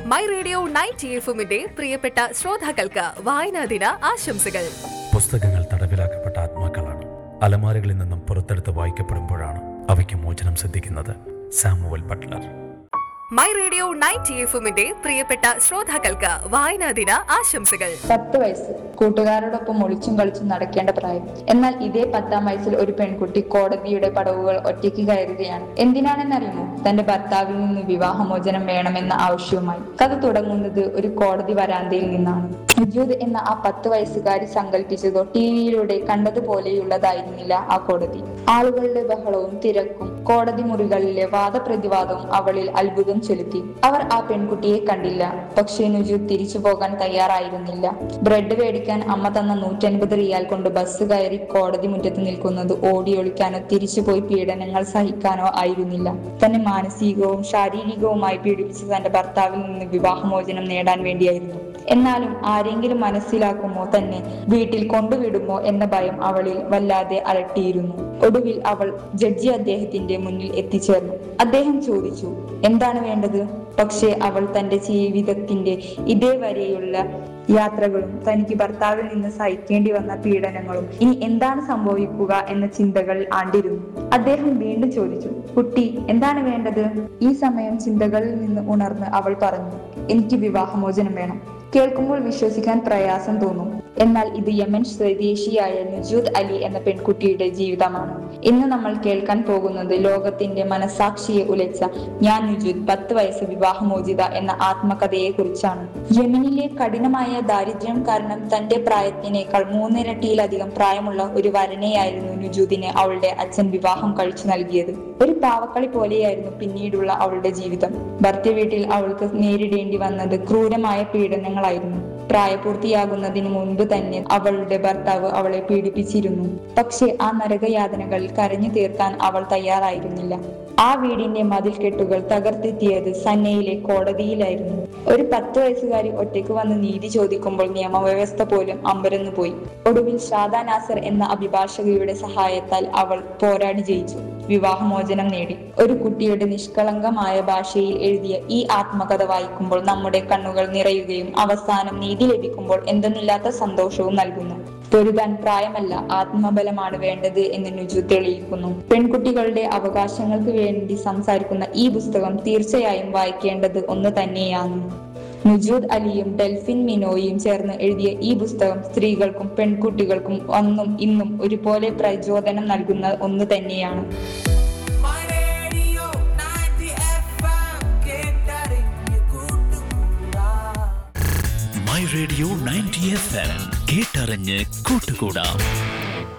my radio ninety എഫുമിന്റെ പ്രിയപ്പെട്ട ശ്രോതാക്കൾക്ക് വായനാ ദിന ആശംസകൾ പുസ്തകങ്ങൾ തടവിലാക്കപ്പെട്ട ആത്മാക്കളാണ് അലമാരകളിൽ നിന്നും പുറത്തെടുത്ത് വായിക്കപ്പെടുമ്പോഴാണ് അവയ്ക്ക് മോചനം സിദ്ധിക്കുന്നത് Samuel Butler my radio ninety എഫുമിന്റെ പ്രിയപ്പെട്ട ശ്രോതാക്കൾക്ക് വായനാ ദിന ആശംസകൾ പത്ത് വയസ്സ് കൂട്ടുകാരോടൊപ്പം ഒളിച്ചും കളിച്ചും നടക്കേണ്ട പ്രായം എന്നാൽ ഇതേ പത്താം വയസ്സിൽ ഒരു പെൺകുട്ടി കോടതിയുടെ പടവുകൾ ഒറ്റയ്ക്ക് കയറുകയാണ് എന്തിനാണെന്നറിയുമോ തന്റെ ഭർത്താവിൽ നിന്ന് വിവാഹമോചനം വേണമെന്ന ആവശ്യവുമായി കഥ തുടങ്ങുന്നത് ഒരു കോടതി വരാന്തയിൽ നിന്നാണ് മുജൂദ് എന്ന ആ പത്ത് വയസ്സുകാരി സങ്കല്പിച്ചതോ ടി വിയിലൂടെ കണ്ടതുപോലെയുള്ളതായിരുന്നില്ല ആ കോടതി ആളുകളുടെ ബഹളവും തിരക്കും കോടതി മുറികളിലെ വാദപ്രതിവാദവും അവളിൽ അത്ഭുതം ചെലുത്തി അവർ ആ പെൺകുട്ടിയെ കണ്ടില്ല പക്ഷേ നുജൂദ് തിരിച്ചു പോകാൻ തയ്യാറായിരുന്നില്ല ബ്രെഡ് മേടിക്കാൻ അമ്മ തന്ന നൂറ്റൻപത് റിയാൽ കൊണ്ട് ബസ് കയറി കോടതി മുറ്റത്ത് നിൽക്കുന്നത് ഓടിയൊളിക്കാനോ തിരിച്ചുപോയി പീഡനങ്ങൾ സഹിക്കാനോ ആയിരുന്നില്ല തന്നെ മാനസികവും ശാരീരികവുമായി പീഡിപ്പിച്ച തന്റെ ഭർത്താവിൽ നിന്ന് വിവാഹമോചനം നേടാൻ വേണ്ടിയായിരുന്നു എന്നാലും ആരെങ്കിലും മനസ്സിലാക്കുമോ തന്നെ വീട്ടിൽ കൊണ്ടുവിടുമോ എന്ന ഭയം അവളിൽ വല്ലാതെ അലട്ടിയിരുന്നു ഒടുവിൽ അവൾ ജഡ്ജി അദ്ദേഹത്തിന്റെ മുന്നിൽ എത്തിച്ചേർന്നു അദ്ദേഹം ചോദിച്ചു എന്താണ് വേണ്ടത് പക്ഷേ അവൾ തന്റെ ജീവിതത്തിന്റെ ഇതേവരെയുള്ള യാത്രകളും തനിക്ക് ഭർത്താവിൽ നിന്ന് സഹിക്കേണ്ടി വന്ന പീഡനങ്ങളും ഇനി എന്താണ് സംഭവിക്കുക എന്ന ചിന്തകൾ ആണ്ടിരുന്നു അദ്ദേഹം വീണ്ടും ചോദിച്ചു കുട്ടി എന്താണ് വേണ്ടത് ഈ സമയം ചിന്തകളിൽ നിന്ന് ഉണർന്ന് അവൾ പറഞ്ഞു എനിക്ക് വിവാഹമോചനം വേണം കേൾക്കുമ്പോൾ വിശ്വസിക്കാൻ പ്രയാസം തോന്നും എന്നാൽ ഇത് യമൻ സ്വദേശിയായ നുജൂദ് അലി എന്ന പെൺകുട്ടിയുടെ ജീവിതമാണ് ഇന്ന് നമ്മൾ കേൾക്കാൻ പോകുന്നത് ലോകത്തിന്റെ മനസാക്ഷിയെ ഉലച്ച ഞാൻ നുജൂദ് പത്ത് വയസ്സ് വിവാഹമോചിത എന്ന ആത്മകഥയെ കുറിച്ചാണ് യമനിലെ കഠിനമായ ദാരിദ്ര്യം കാരണം തന്റെ പ്രായത്തിനേക്കാൾ മൂന്നിരട്ടിയിലധികം പ്രായമുള്ള ഒരു വരനെയായിരുന്നു നുജൂദിനെ അവളുടെ അച്ഛൻ വിവാഹം കഴിച്ചു നൽകിയത് ഒരു പാവക്കളി പോലെയായിരുന്നു പിന്നീടുള്ള അവളുടെ ജീവിതം ഭർത്തൃ വീട്ടിൽ അവൾക്ക് നേരിടേണ്ടി വന്നത് ക്രൂരമായ പീഡനങ്ങളായിരുന്നു പ്രായപൂർത്തിയാകുന്നതിന് മുൻപ് തന്നെ അവളുടെ ഭർത്താവ് അവളെ പീഡിപ്പിച്ചിരുന്നു പക്ഷെ ആ നരകയാതനകൾ കരഞ്ഞു തീർക്കാൻ അവൾ തയ്യാറായിരുന്നില്ല ആ വീടിന്റെ മതിൽക്കെട്ടുകൾ തകർത്തെത്തിയത് സന്നയിലെ കോടതിയിലായിരുന്നു ഒരു പത്ത് വയസ്സുകാരി ഒറ്റയ്ക്ക് വന്ന് നീതി ചോദിക്കുമ്പോൾ നിയമവ്യവസ്ഥ പോലും അമ്പരന്നു പോയി ഒടുവിൽ ഷാദാ നാസർ എന്ന അഭിഭാഷകയുടെ സഹായത്താൽ അവൾ പോരാടി ജയിച്ചു വിവാഹമോചനം നേടി ഒരു കുട്ടിയുടെ നിഷ്കളങ്കമായ ഭാഷയിൽ എഴുതിയ ഈ ആത്മകഥ വായിക്കുമ്പോൾ നമ്മുടെ കണ്ണുകൾ നിറയുകയും അവസാനം നീതി ലഭിക്കുമ്പോൾ എന്തെന്നില്ലാത്ത സന്തോഷവും നൽകുന്നു പൊരുതാൻ പ്രായമല്ല ആത്മബലമാണ് വേണ്ടത് എന്ന് നുജു തെളിയിക്കുന്നു പെൺകുട്ടികളുടെ അവകാശങ്ങൾക്ക് വേണ്ടി സംസാരിക്കുന്ന ഈ പുസ്തകം തീർച്ചയായും വായിക്കേണ്ടത് ഒന്ന് തന്നെയാണ് നുജൂദ് അലിയും ഡെൽഫിൻ മിനോയും ചേർന്ന് എഴുതിയ ഈ പുസ്തകം സ്ത്രീകൾക്കും പെൺകുട്ടികൾക്കും അന്നും ഇന്നും ഒരുപോലെ പ്രചോദനം നൽകുന്ന ഒന്ന് തന്നെയാണ് My radio 90 FM കേട്ടറിഞ്ഞ് കൂട്ടുകൂടാ മൈ റേഡിയോ നയൻറ്റി എഫ് എം കേട്ടറിഞ്ഞ് കൂട്ടുകൂടാം